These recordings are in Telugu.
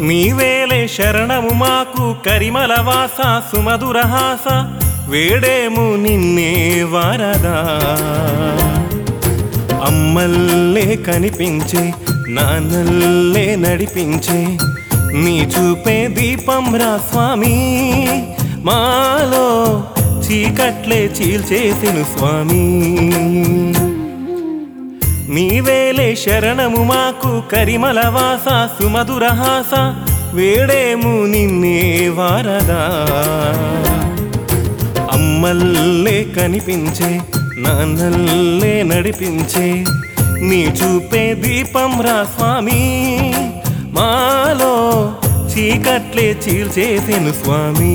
నీవేలే శరణము మాకు కరిమల వాస సుమధురహాస వేడేము నిన్నే వరదా అమ్మల్లే కనిపించే నాన్నల్లే నడిపించే నీ చూపే దీపం రా స్వామి మాలో చీకట్లే చీల్చేసిను స్వామి నీవేలే శరణము మాకు కరిమల వాస సుమధురహాస వేడేము నిన్నే వారదా అమ్మల్లే కనిపించే నాన్నల్లే నడిపించే నీ చూపే దీపం రా స్వామి మాలో చీకట్లే చీల్చేసెను స్వామి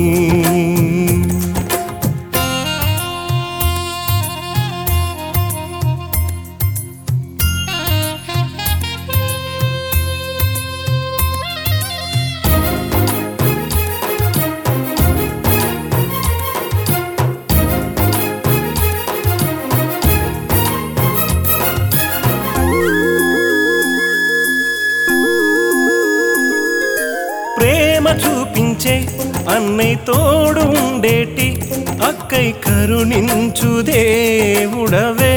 ప్రేమ చూపించే అన్నయ్య తోడు ఉండేటి అక్కై కరుణించు దేవుడవే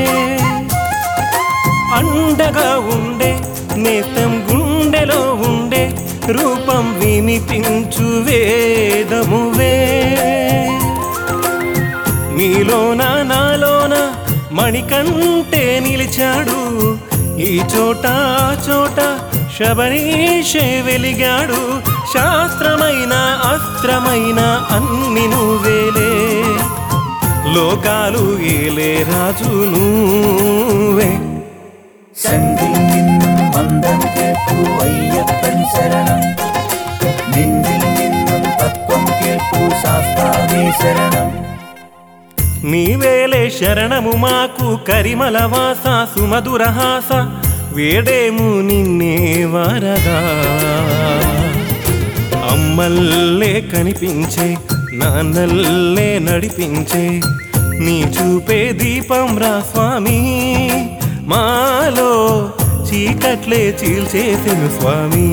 అండగా ఉండే నేతం గుండెలో ఉండే రూపం వినిపించు వేదమువే నీలోన నాలోన మణికంటే నిలిచాడు ఈ చోట ఆ చోట శబరీషే వెలిగాడు శాస్త్రమైన అస్త్రమైన అన్ని నువ్వేలే లోకాలు ఏలే రాజు నువ్వే செந்தில் நின்னும் மந்தம் கேட்பு ஐயப்பன் சரணம் நெஞ்சில் நின்னும் தத்துவம் கேட்பு சாஸ்தாவே சரணம் నీవేలే శరణము మాకు కరిమల వాస సుమధురహాస వేడేము నిన్నే వరదా అమ్మల్లే కనిపించే నాన్నల్లే నడిపించే నీ చూపే దీపం రా స్వామి మాలో చీకట్లే చీల్చేసెను స్వామి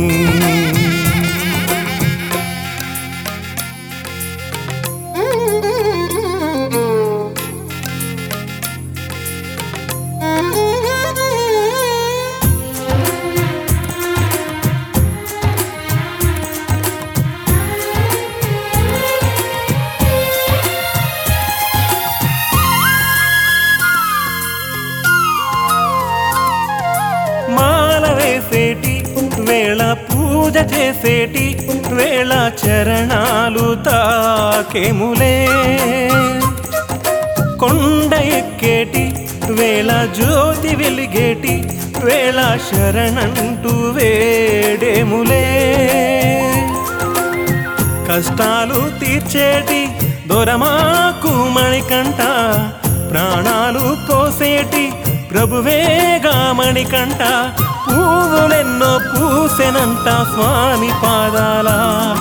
మాల వేసేటి వేళ పూజ చేసేటి వేళ చరణాలు తాకెములే కొండ ఎక్కేటి వేళ జ్యోతి వెలిగేటి వేళ శరణంటూ వేడేములే కష్టాలు తీర్చేటి దొరమాకు మణికంట ప్రాణాలు పోసేటి ప్రభువేగా మణికంట పువ్వులెన్నో పూసెనంట స్వామి పాదాల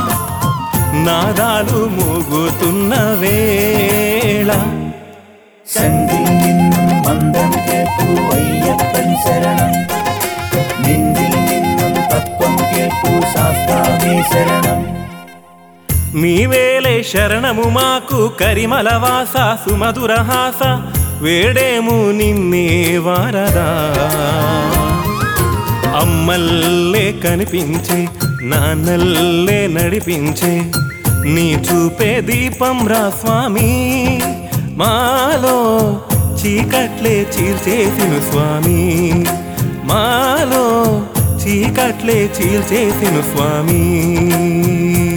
నాదాలు మోగుతున్న వేళ செந்தில் நின்னும் மந்தம் கேட்பு ஐயப்பன் சரணம் நெஞ்சில் நின்னும் தத்துவம் கேட்பு சாஸ்தாவே சரணம் నీవేలే శరణము మాకు కరిమల వాస సుమధురహాస వేడేము నిన్నే వారదా అమ్మల్లే కనిపించే నాన్నల్లే నడిపించే నీ చూపే దీపం రా స్వామి మాలో చీకట్లే చీల్చేసిను స్వామి మాలో చీకట్లే చీల్చేసిను స్వామి